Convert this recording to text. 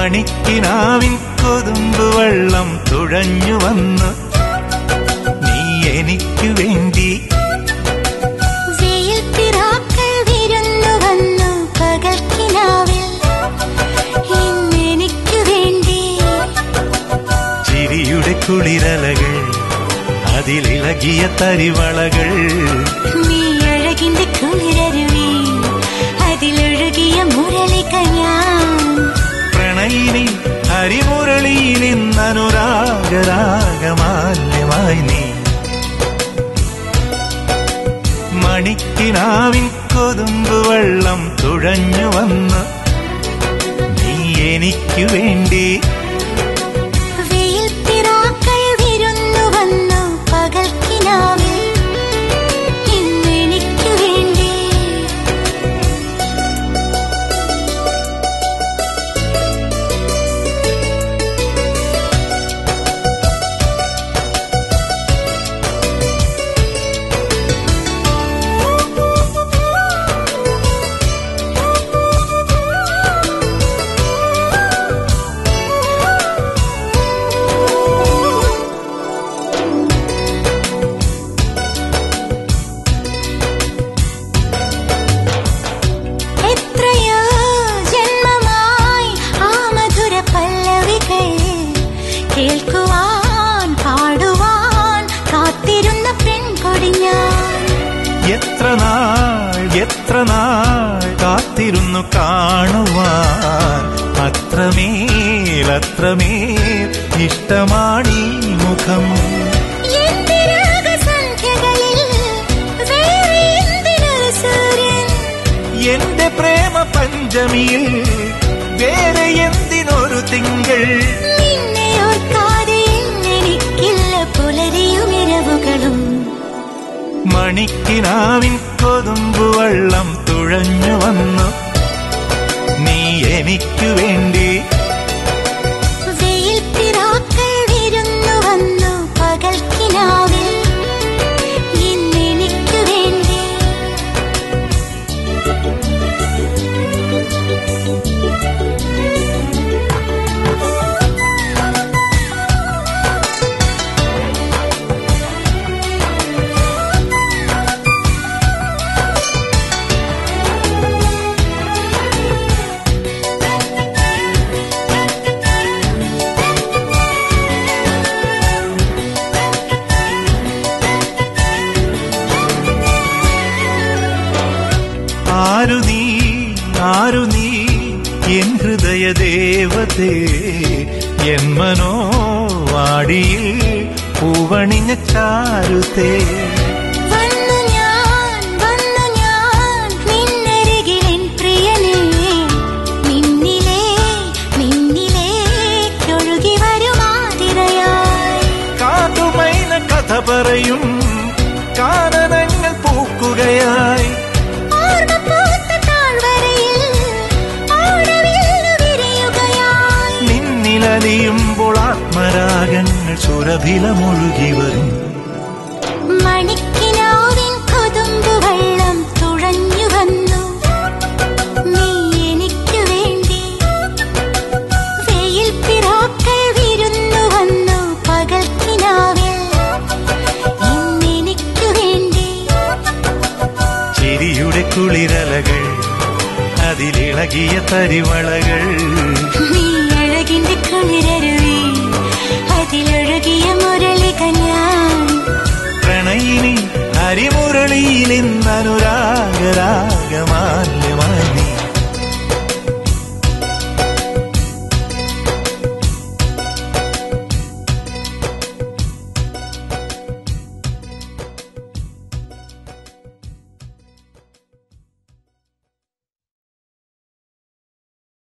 മണിക്കിനാവിൻ കൊതുമ്പ് വെള്ളം തുഴഞ്ഞു വന്ന് നീ എനിക്ക് വേണ്ടി വെയിൽ പിറാക്കൾ വിരുന്നു വന്നു പകൽക്കിനാവിൽ ഇന്നെനിക്കു വേണ്ടി ചിരിയുടെ കുളിരലകൾ അതിലിളകിയ തരിവളകൾ നീ അഴകിന്റെ കുളിരരുവി അതിലൊഴുകിയ മുരളിക ഞാൻ പ്രണയിനി ഹരിമുരളിയിൽ ഇന്നനുരാഗരാഗമാല്യമായി നീ മണിക്കിനാവിൻ കൊതുമ്പ് വെള്ളം തുഴഞ്ഞു വന്ന് നീ എനിക്ക് വേണ്ടി വെയിൽ പിറാക്കൾ വിരുന്നു വന്നു പകൽക്കിനാവിൽ ഇന്നെനിക്കു വേണ്ടി എത്രയോ ജന്മമായി ആ മധുര പല്ലവികൾ കേൾക്കുവാൻ പാടുവാൻ കാത്തിരുന്ന പെൺകൊടി ഞാൻ എത്ര നാൾ എത്ര നാൾ കാത്തിരുന്നു കാണുവാൻ അത്രമേൽ അത്രമേൽ ഇഷ്ടമാണീ മുഖം എന്റെ രാഗസന്ധ്യകളിൽ വേറെ എന്തിനൊരു സൂര്യൻ എന്റെ പ്രേമ പഞ്ചമിയിൽ വേറെ എന്തിനൊരു തിങ്കൾ നിന്നെ ഓർക്കാതെ എനിക്കില്ല പുലരിയും ഇരവുകളും മണിക്കിനാവിൻ കൊതുമ്പ് വെള്ളം തുഴഞ്ഞു വന്നു നീ എനിക്കു വേണ്ടി വെയിൽ പിറാക്കൾ വിരുന്നു വന്നു പകൽക്കിനാവിൽ ഇന്നെനിക്കു വേണ്ടി ആരു നീ ആരു നീ എൻ ഹൃദയ ദേവതേ എൻ മനോവാടിയിൽ പൂവണിഞ്ഞ ചാരുതേ വന്നു ഞാൻ വന്നു ഞാൻ നിന്നരികിലെൻ പ്രിയനേ നിന്നിലേ നിന്നിലേക്കൊഴുകി വരുമാതിരയായി കാതുമൈന കഥ പറയും കാനനങ്ങൾ പൂക്കുകയായി ഓർമ്മ പൂത്ത താഴ്വരയിൽ ഓടവില്ലു വിരിയുകയായി നിന്നിലലിയുമ്പോൾ ആത്മരാഗങ്ങൾ സുരഭിലമൊഴുകി വരും മണിക്കിനാവിൻ കൊതുമ്പ് വെള്ളം തുഴഞ്ഞു വന്നു നീ എനിക്കു വേണ്ടി വെയിൽ പിറാക്കൾ വിരുന്നു വന്നു പകൽക്കിനാവിൽ ഇന്നെനിക്കു വേണ്ടി ചിരിയുടെ കുളിരലകൾ അതിലിളകിയ തരിവളകൾ നീ അഴകിന്റെ കുളിരരുവി അതിലൊഴുകിയ മുരളിക ഞാൻ പ്രണയിനി ഹരിമുരളിയിൽ ഇന്നനുരാഗരാഗമാല്യമായി